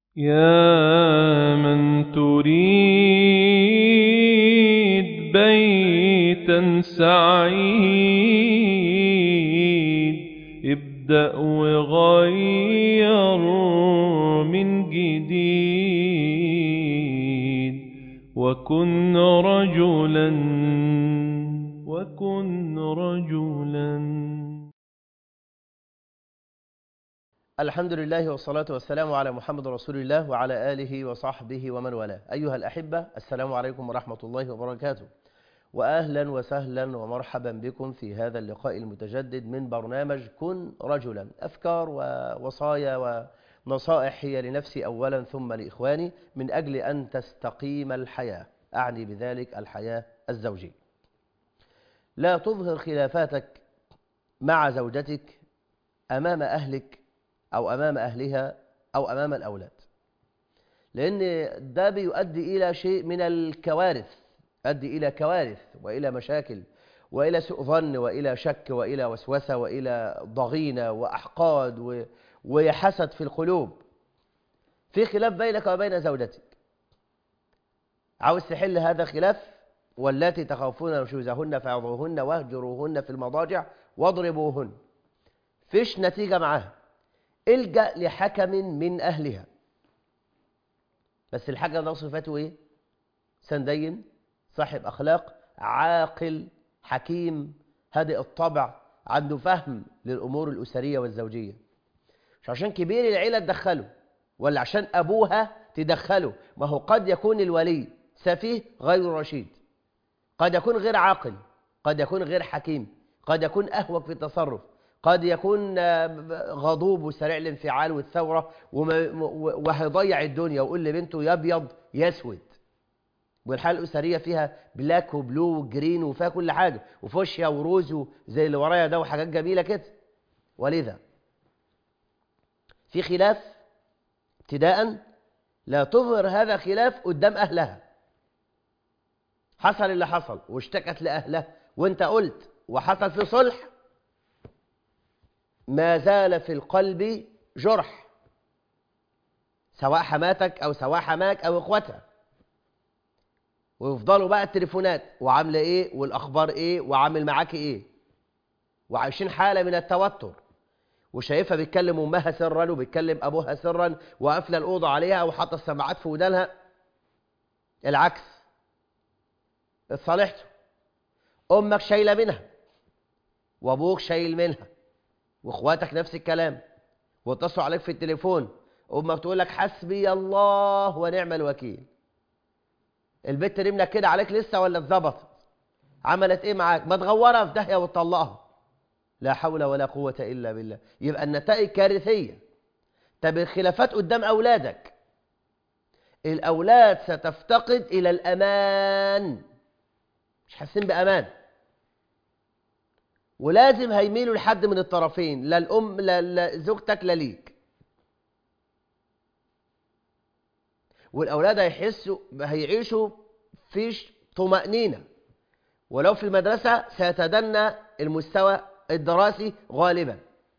يا من تريد بيتا سعيد ابدأ وغير من جديد وكن رجلا وكن رجلا الحمد لله والصلاة والسلام على محمد رسول الله وعلى آله وصحبه ومن والاه أيها الأحبة السلام عليكم ورحمة الله وبركاته وأهلا وسهلا ومرحبا بكم في هذا اللقاء المتجدد من برنامج كن رجلا أفكار ووصايا ونصائح هي لنفسي أولا ثم لإخواني من أجل أن تستقيم الحياة أعني بذلك الحياة الزوجية لا تظهر خلافاتك مع زوجتك أمام أهلك أو أمام أهلها أو أمام الأولاد لأن ده بيؤدي إلى شيء من الكوارث يؤدي إلى كوارث وإلى مشاكل وإلى سوء ظن وإلى شك وإلى وسوسة وإلى ضغينة وأحقاد و... وحسد في القلوب في خلاف بينك وبين زوجتك عاوز تحل هذا الخلاف واللاتي تخافون نشوزهن فعظوهن واهجروهن في المضاجع واضربوهن فيش نتيجة معاها الجأ لحكم من أهلها بس الحكم ده صفاته إيه؟ سندين صاحب أخلاق عاقل حكيم هادئ الطبع عنده فهم للأمور الأسرية والزوجية مش عشان كبير العيلة تدخله ولا عشان أبوها تدخله ما هو قد يكون الولي سفيه غير رشيد قد يكون غير عاقل قد يكون غير حكيم قد يكون أهوج في التصرف قد يكون غضوب وسريع الانفعال والثورة وهيضيع الدنيا ويقول لبنته يا ابيض يا اسود والحالة الأسرية فيها بلاك وبلو وجرين وفيها كل حاجة وفوشيا وروز زي اللي ورايا ده وحاجات جميلة كده ولذا في خلاف ابتداء لا تظهر هذا خلاف قدام أهلها حصل اللي حصل واشتكت لأهلها وانت قلت وحصل في صلح ما زال في القلب جرح سواء حماتك أو سواء حماك أو إخوتها ويفضلوا بقى التليفونات وعاملة إيه والأخبار إيه وعامل معاك إيه وعايشين حالة من التوتر وشايفها بيتكلم أمها سرا وبيتكلم أبوها سرا وقافلة الأوضة عليها وحاطة السماعات في ودانها العكس اتصالحتوا أمك شايلة منها وأبوك شايل منها واخواتك نفس الكلام واتصلوا عليك في التليفون امك تقول لك حسبي الله ونعم الوكيل البت رملك كده عليك لسه ولا اتظبطت عملت ايه معاك ما تغورها في داهيه وتطلقها لا حول ولا قوه الا بالله يبقى النتائج كارثيه طب الخلافات قدام اولادك الاولاد ستفتقد الى الامان مش حاسين بامان ولازم هيميلوا لحد من الطرفين لا الام لا, لا زوجتك لا ليك والاولاد هيحسوا هيعيشوا فيش طمأنينة ولو في المدرسة سيتدنى المستوى الدراسي غالبا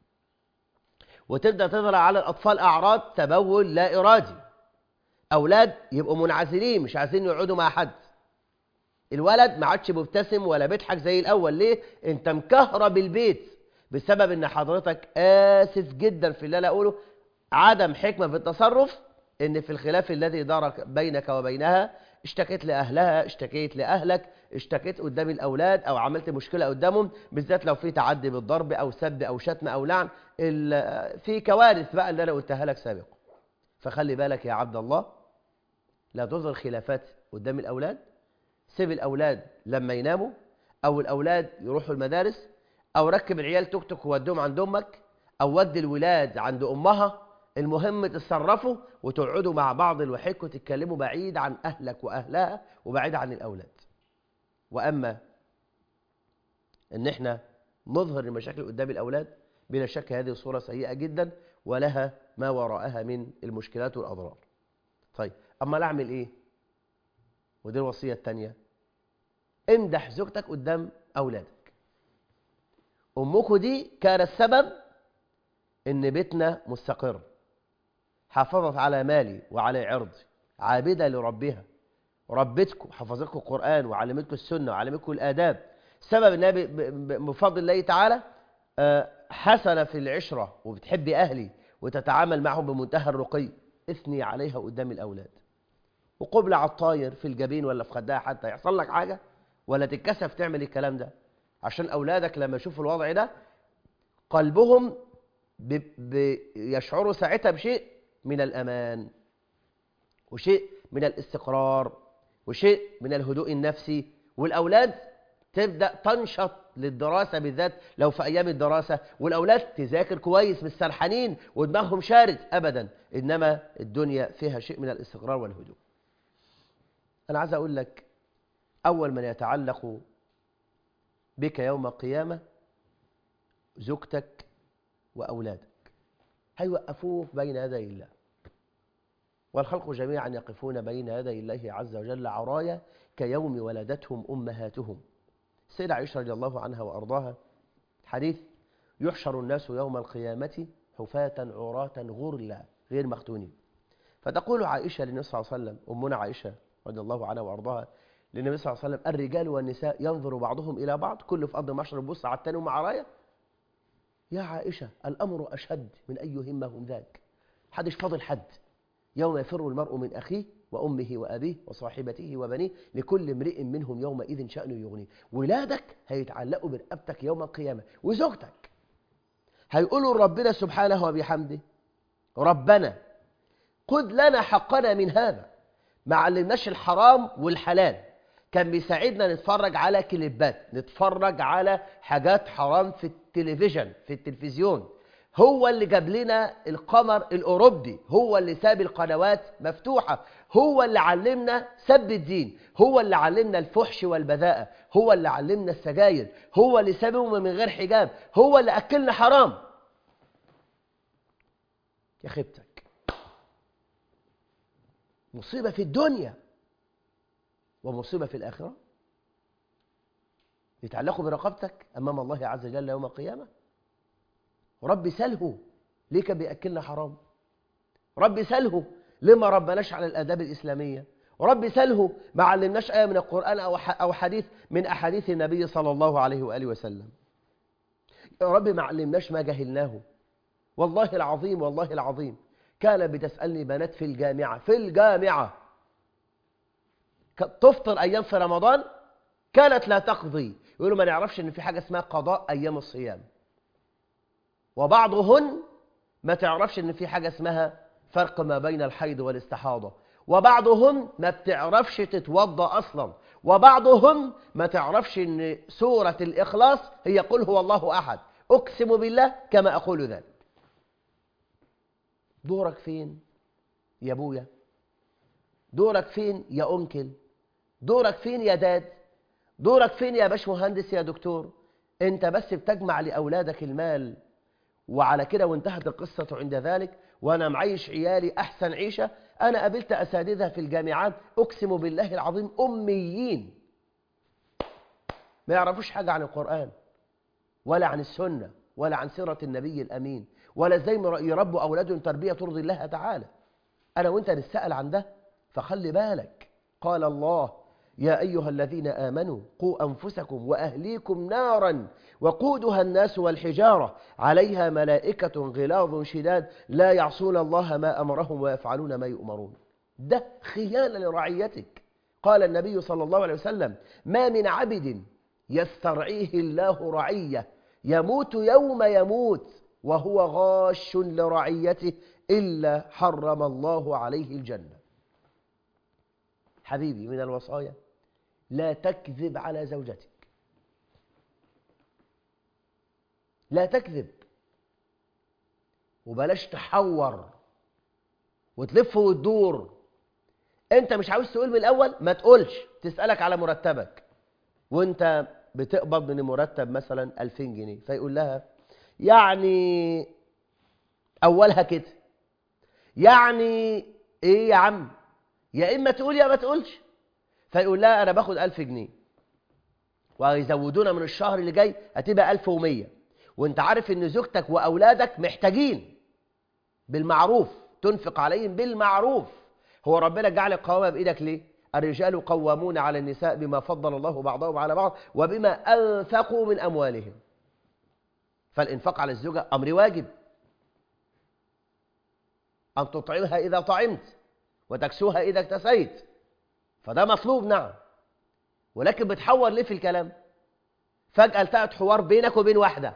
وتبدأ تظهر على الأطفال أعراض تبول لا إرادي أولاد يبقوا منعزلين مش عايزين يقعدوا مع حد الولد ما عادش مبتسم ولا بيضحك زي الاول ليه انت مكهرب البيت بسبب ان حضرتك اسف جدا في اللي انا اقوله عدم حكمه في التصرف ان في الخلاف الذي دار بينك وبينها اشتكيت لاهلها اشتكيت لاهلك اشتكيت قدام الاولاد او عملت مشكله قدامهم بالذات لو في تعدي بالضرب او سب او شتم او لعن في كوارث بقى اللي انا قلتها لك سابقا فخلي بالك يا عبد الله لا تظهر خلافات قدام الاولاد سيب الأولاد لما يناموا أو الأولاد يروحوا المدارس أو ركب العيال توك توك ووديهم عند أمك أو ودي الولاد عند أمها المهم تتصرفوا وتقعدوا مع بعض لوحدكم تتكلموا بعيد عن أهلك وأهلها وبعيد عن الأولاد وأما إن إحنا نظهر المشاكل قدام الأولاد بلا شك هذه صورة سيئة جدا ولها ما وراءها من المشكلات والأضرار طيب أما أعمل إيه ودي الوصية الثانية امدح زوجتك قدام أولادك أمكم دي كانت السبب إن بيتنا مستقر حافظت على مالي وعلى عرضي عابدة لربها ربتكم حفظتكم القرآن وعلمتكم السنة وعلمتكم الآداب سبب انها ب- ب- بفضل الله تعالى آه، حسنة في العشرة وبتحب أهلي وتتعامل معهم بمنتهى الرقي اثني عليها قدام الأولاد وقبل على الطاير في الجبين ولا في خدها حتى يحصل لك حاجة ولا تتكسف تعمل الكلام ده عشان أولادك لما يشوفوا الوضع ده قلبهم ب... ب... يشعروا ساعتها بشيء من الأمان وشيء من الاستقرار وشيء من الهدوء النفسي والأولاد تبدأ تنشط للدراسة بالذات لو في أيام الدراسة والأولاد تذاكر كويس مش سرحانين ودماغهم شارد أبدا إنما الدنيا فيها شيء من الاستقرار والهدوء أنا عايز أقول لك أول من يتعلق بك يوم القيامة زوجتك وأولادك هيوقفوك بين يدي الله والخلق جميعا يقفون بين يدي الله عز وجل عرايا كيوم ولدتهم أمهاتهم السيدة عائشة رضي الله عنها وأرضاها حديث يحشر الناس يوم القيامة حفاة عراة غرلا غير مختونين فتقول عائشة للنبي صلى الله عليه وسلم أمنا عائشة رضي الله عنها وأرضاها للنبي صلى الله عليه وسلم الرجال والنساء ينظر بعضهم إلى بعض كل في أرض مشرب بص على التاني ومع راية يا عائشة الأمر أشد من أي همهم ذاك حدش فاضل حد يوم يفر المرء من أخيه وأمه وأبيه وصاحبته وبنيه لكل امرئ منهم يومئذ شأن يغنيه ولادك هيتعلقوا برقبتك يوم القيامة وزوجتك هيقولوا ربنا سبحانه وبحمده ربنا خذ لنا حقنا من هذا ما علمناش الحرام والحلال كان بيساعدنا نتفرج على كليبات نتفرج على حاجات حرام في التلفزيون في التلفزيون هو اللي جاب لنا القمر الأوروبي هو اللي ساب القنوات مفتوحة هو اللي علمنا سب الدين هو اللي علمنا الفحش والبذاءة هو اللي علمنا السجاير هو اللي سابهم من غير حجاب هو اللي أكلنا حرام يا خيبتك مصيبة في الدنيا ومصيبة في الآخرة يتعلقوا برقبتك أمام الله عز وجل يوم القيامة رب سله ليه كان بيأكلنا حرام رب سله ليه ما ربناش على الآداب الإسلامية رب سله ما علمناش آية من القرآن أو أو حديث من أحاديث النبي صلى الله عليه وآله وسلم يا رب ما علمناش ما جهلناه والله العظيم والله العظيم كان بتسألني بنات في الجامعة في الجامعة تفطر أيام في رمضان كانت لا تقضي يقولوا ما نعرفش إن في حاجة اسمها قضاء أيام الصيام وبعضهن ما تعرفش إن في حاجة اسمها فرق ما بين الحيض والاستحاضة وبعضهم ما بتعرفش تتوضأ أصلا وبعضهم ما تعرفش إن سورة الإخلاص هي قل هو الله أحد أقسم بالله كما أقول ذلك دورك فين يا أبويا دورك فين يا أنكل دورك فين يا داد دورك فين يا باش مهندس يا دكتور انت بس بتجمع لأولادك المال وعلى كده وانتهت القصة عند ذلك وأنا معيش عيالي أحسن عيشة أنا قابلت أساتذة في الجامعات أقسم بالله العظيم أميين ما يعرفوش حاجة عن القرآن ولا عن السنة ولا عن سيرة النبي الأمين ولا ازاي يربوا أولادهم تربية ترضي الله تعالى أنا وانت نسأل عن ده فخلي بالك قال الله يا أيها الذين آمنوا قوا أنفسكم وأهليكم نارا وقودها الناس والحجارة عليها ملائكة غلاظ شداد لا يعصون الله ما أمرهم ويفعلون ما يؤمرون ده خيانة لرعيتك قال النبي صلى الله عليه وسلم ما من عبد يسترعيه الله رعية يموت يوم يموت وهو غاش لرعيته إلا حرم الله عليه الجنة حبيبي من الوصايا لا تكذب على زوجتك لا تكذب وبلاش تحور وتلف وتدور انت مش عاوز تقول من الاول ما تقولش تسالك على مرتبك وانت بتقبض من المرتب مثلا 2000 جنيه فيقول لها يعني اولها كده يعني ايه يا عم يا اما تقول يا ما تقولش فيقول لها انا باخد 1000 جنيه ويزودونا من الشهر اللي جاي هتبقى 1100 وانت عارف ان زوجتك واولادك محتاجين بالمعروف تنفق عليهم بالمعروف هو ربنا جعل القوامة بإيدك ليه الرجال قوامون على النساء بما فضل الله بعضهم على بعض وبما أنفقوا من أموالهم فالإنفاق على الزوجة أمر واجب أن تطعمها إذا طعمت وتكسوها إذا اكتسيت فده مطلوب نعم ولكن بتحور ليه في الكلام فجأة التقت حوار بينك وبين واحدة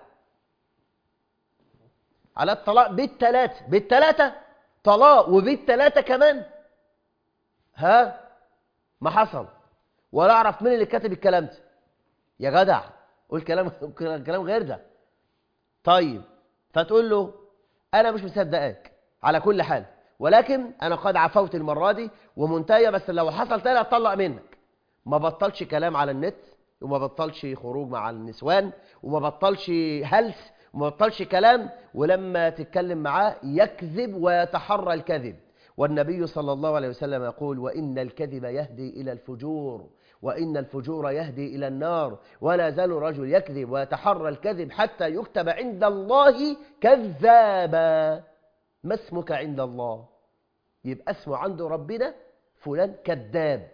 على الطلاق بالتلاتة بالتلاتة طلاق وبالتلاتة كمان ها ما حصل ولا اعرف مين اللي كاتب الكلام ده يا جدع قول كلام كلام غير ده طيب فتقول له انا مش مصدقك على كل حال ولكن انا قد عفوت المره دي ومنتهيه بس لو حصل تاني هتطلق منك ما بطلش كلام على النت وما بطلش خروج مع النسوان وما بطلش هلس وما بطلش كلام ولما تتكلم معاه يكذب ويتحرى الكذب والنبي صلى الله عليه وسلم يقول وإن الكذب يهدي إلى الفجور وإن الفجور يهدي إلى النار ولا زال رجل يكذب ويتحرى الكذب حتى يكتب عند الله كذابا ما اسمك عند الله يبقى اسمه عند ربنا فلان كذاب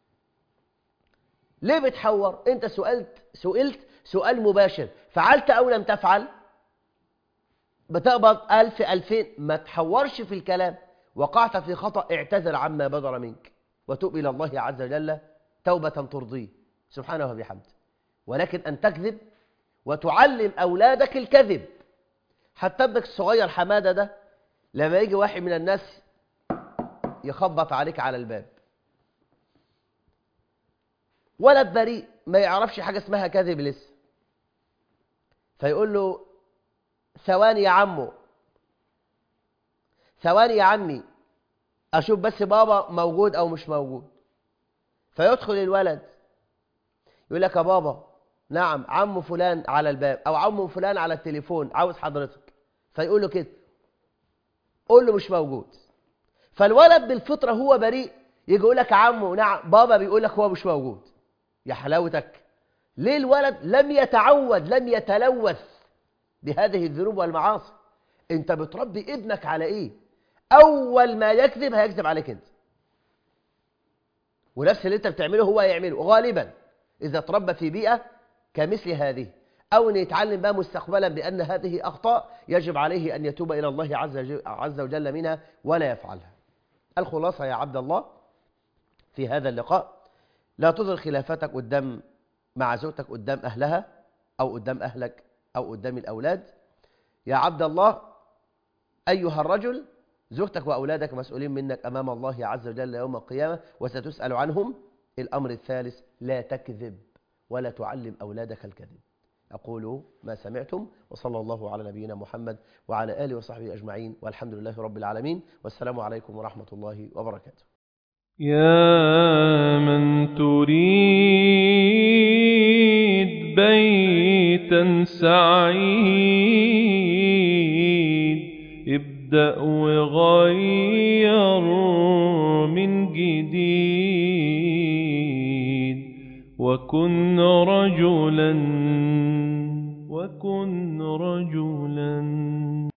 ليه بتحور انت سؤلت سئلت سؤال مباشر فعلت او لم تفعل بتقبض ألف ألفين ما تحورش في الكلام وقعت في خطأ اعتذر عما بدر منك وتوب إلى الله عز وجل توبة ترضيه سبحانه وبحمده ولكن أن تكذب وتعلم أولادك الكذب حتى ابنك الصغير حمادة ده لما يجي واحد من الناس يخبط عليك على الباب ولد بريء ما يعرفش حاجة اسمها كذب لسه فيقول له ثواني يا عمو ثواني يا عمي أشوف بس بابا موجود أو مش موجود فيدخل الولد يقول لك يا بابا نعم عم فلان على الباب أو عم فلان على التليفون عاوز حضرتك فيقول له كده قول له مش موجود فالولد بالفطرة هو بريء يجي يقول لك عمو نعم بابا بيقول لك هو مش موجود يا حلاوتك ليه الولد لم يتعود لم يتلوث بهذه الذنوب والمعاصي انت بتربي ابنك على ايه اول ما يكذب هيكذب عليك انت ونفس اللي انت بتعمله هو هيعمله غالبا اذا تربى في بيئه كمثل هذه او ان يتعلم بقى مستقبلا بان هذه اخطاء يجب عليه ان يتوب الى الله عز عز وجل منها ولا يفعلها الخلاصه يا عبد الله في هذا اللقاء لا تظهر خلافاتك قدام مع زوجتك قدام اهلها او قدام اهلك او قدام الاولاد يا عبد الله ايها الرجل زوجتك وأولادك مسؤولين منك أمام الله عز وجل يوم القيامة وستسأل عنهم الأمر الثالث لا تكذب ولا تعلم أولادك الكذب أقول ما سمعتم وصلى الله على نبينا محمد وعلى آله وصحبه أجمعين والحمد لله رب العالمين والسلام عليكم ورحمة الله وبركاته يا من تريد بيتا سعيد ابدأ وغير من جديد وكن رجلا وكن رجلا